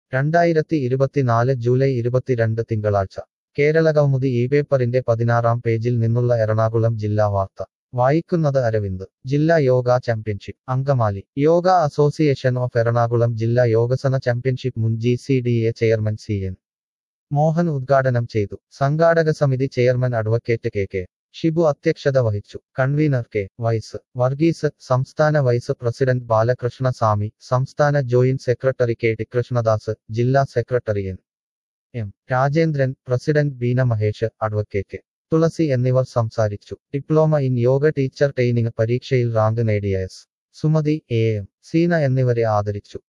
രണ്ടായിരത്തി ഇരുപത്തിനാല് ജൂലൈ ഇരുപത്തിരണ്ട് തിങ്കളാഴ്ച കേരളകൗമുദി ഈ പേപ്പറിന്റെ പതിനാറാം പേജിൽ നിന്നുള്ള എറണാകുളം ജില്ലാ വാർത്ത വായിക്കുന്നത് അരവിന്ദ് ജില്ലാ yoga championship Angamaly yoga association of Ernakulam ജില്ലാ യോഗസന ചാമ്പ്യൻഷിപ്പ് മുൻ G C D A chairman C N Mohan ഉദ്ഘാടനം ചെയ്തു സംഘാടക സമിതി chairman advocate K K Shibu അധ്യക്ഷത വഹിച്ചു കൺവീനർ കെ വൈസ് വർഗീസ് സംസ്ഥാന വൈസ് പ്രസിഡന്റ് ബാലകൃഷ്ണ സ്വാമി സംസ്ഥാന joint secretary K T Krishnadas ജില്ലാ secretary N M Rajendran president Beena Mahesh advocate Thulasi എന്നിവർ സംസാരിച്ചു diploma in yoga teacher training പരീക്ഷയിൽ റാങ്ക് നേടിയ S Sumathi A M Seena എന്നിവരെ ആദരിച്ചു